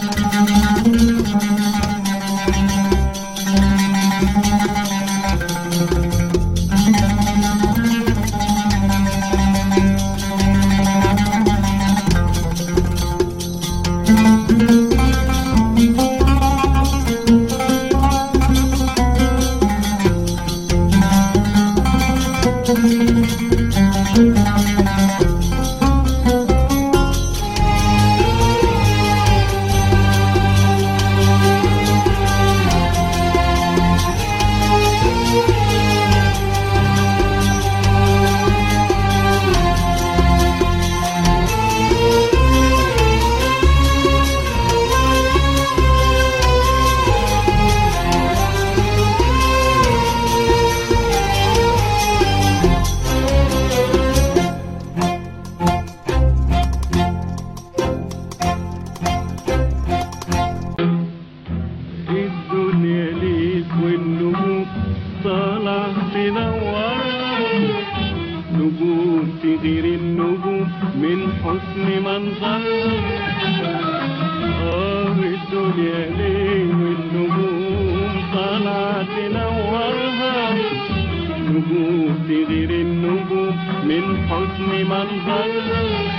الدنيا ليل والنجوم طالع تنورها نجوم تغير النجوم من حسن منظرها اه الدنيا ليل والنجوم طالع تنورها نجوم تغير النجوم من حسن منظرها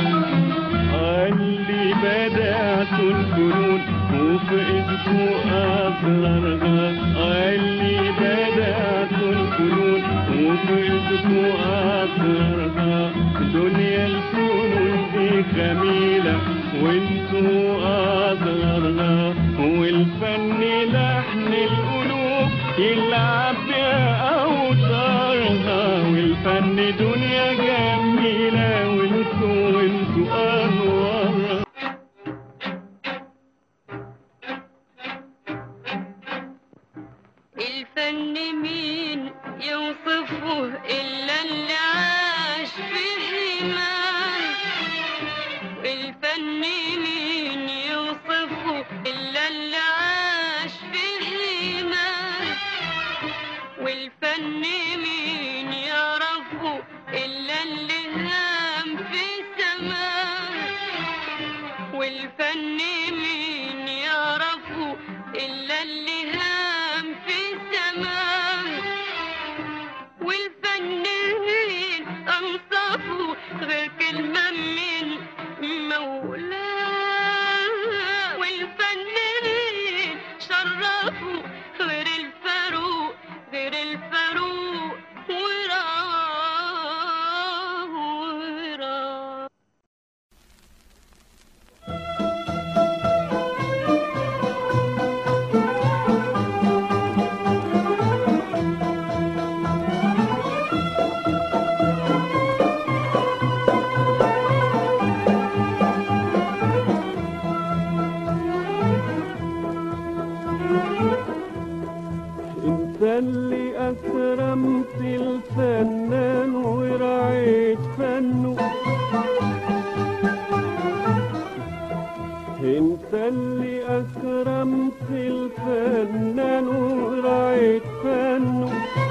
اللي بدأت الفنون وفي ايدكو أسرارها اللي بدأت الفنون وفي ايدكو أسرارها دنيا الفنون دي جميلة وانتو أسرارها والفن لحن القلوب يلعب بأوتارها والفن دنيا جميلة وانتو وانتو أنوارها الفن مين يوصفه إلا اللي عاش فيه إيمان الفن مين يوصفه إلا اللي عاش فيه إيمان والفن مين يعرفه إلا اللي هام في سماه والفن مين يعرفه إلا اللي هام في سماه والفن مين أنصفه غير كلمة من مولاه والفن مين شرفه غير الفاروق غير الفاروق وراه وراه انت اللي اكرمت الفنان ورعيت فنه انت اللي اكرمت الفنان ورعيت فنه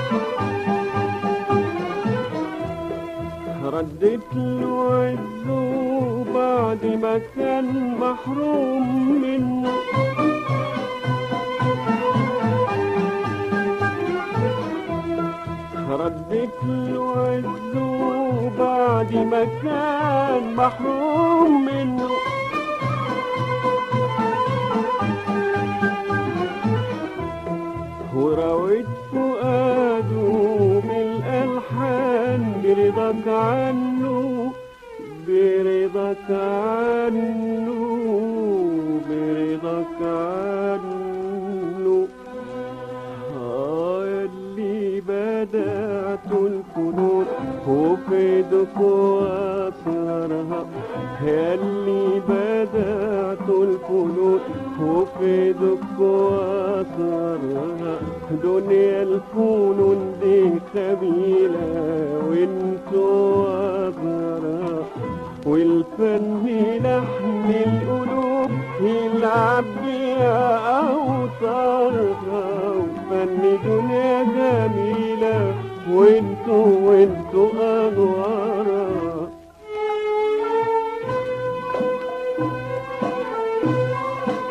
ردت له عزه بعد ما كان محروم منه ردت له عزه بعد ما كان محروم منه وراوت فؤاده بالألحان برضاك عنه برضاك عنه برضاك عنه آه اللي بدأت الفنون وفي دكو أسرارها اللي بدأت الفنون وفي دكو أسرارها دنيا الفنون دي خبيلة وانتو أسرارها والفن لحن القلوب يلعب بيها أوتارها والفن دنيا جميلة وانتو وانتو أنوارها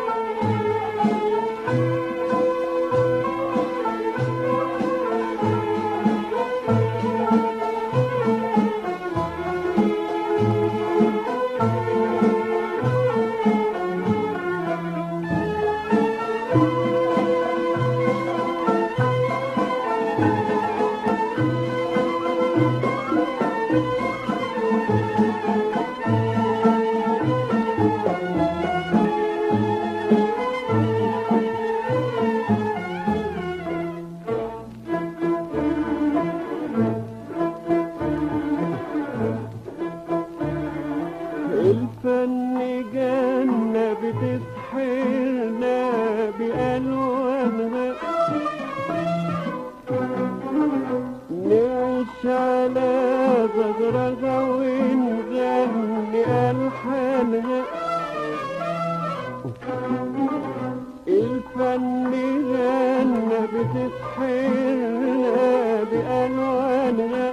بتسحرنا بألوانها نعيش على زغرها ونغني ألحانها الفن غنى بتسحرنا بألوانها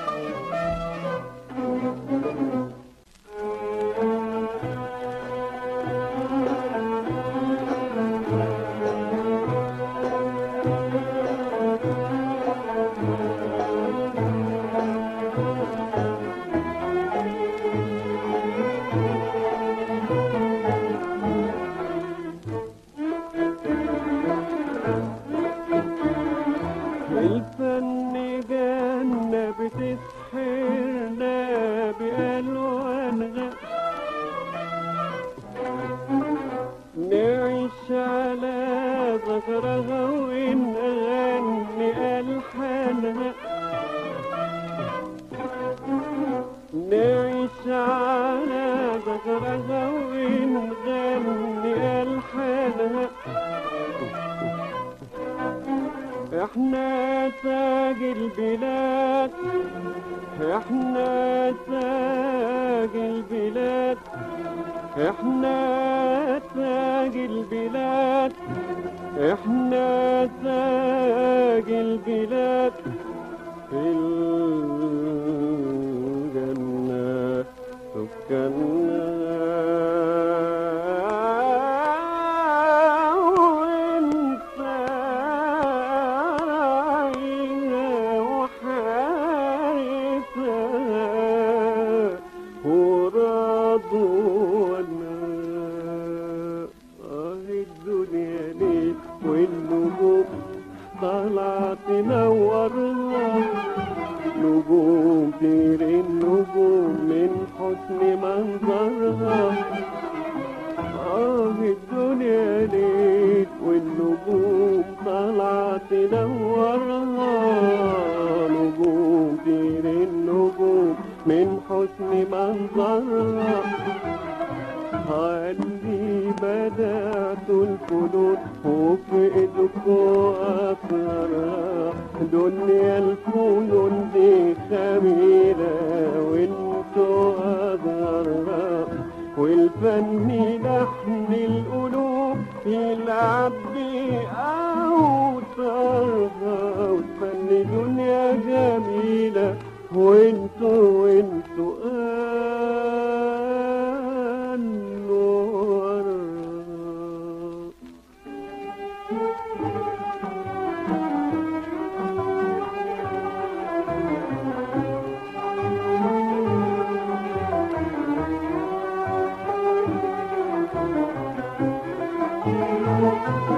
الفن جنة بتسحرنا بألوانها نعيش على ظهرها ونغني ألحانها نعيش على ظهرها ونغني ألحانها احنا تاج البلاد احنا تاج البلاد احنا تاج البلاد احنا تاج البلاد في الجنة سكننا وانت راعينا وحارسها ورضونا اه الدنيا ليه والنجوم طلعت تنورنا نجوم طير النجوم من حسن منظرها آه الدنيا ليل والنجوم طلعت تنورها نجوم طير النجوم من حسن منظرها اللي بدأت الفنون وفي ايدكوا أثرها دنيا الفنون دي خميلة وانتوا أظهرها والفن لحن القلوب يلعب بأوتارها والفن دنيا جميلة وانتوا وانتوا أنورها Thank